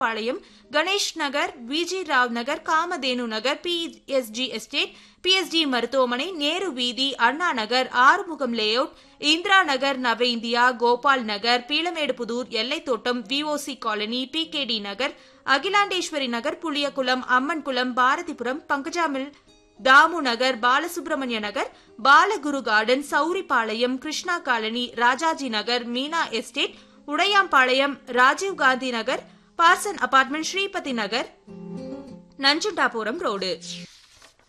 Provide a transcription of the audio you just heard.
பாளையம் Ganesh Nagar Viji Rao Nagar Kamadhenu Nagar PSG estate PSG மருத்துவமனை நேரு வீதி Anna Nagar Arumugam layout Indira Nagar Nava India Gopal Nagar Peelameduputhur Ellaithottam VOC colony PKD Nagar Akilandeswari Nagar Puliyakulam Ammankulam Bharathipuram Pankaja mill Thamu Nagar Balasubramania Nagar Balaguru garden Sowripalayam Krishna colony Rajaji Nagar Meena estate Udayampalayam Rajiv Gandhi Nagar Parson apartment Sripathi Nagar Nanjundapuram road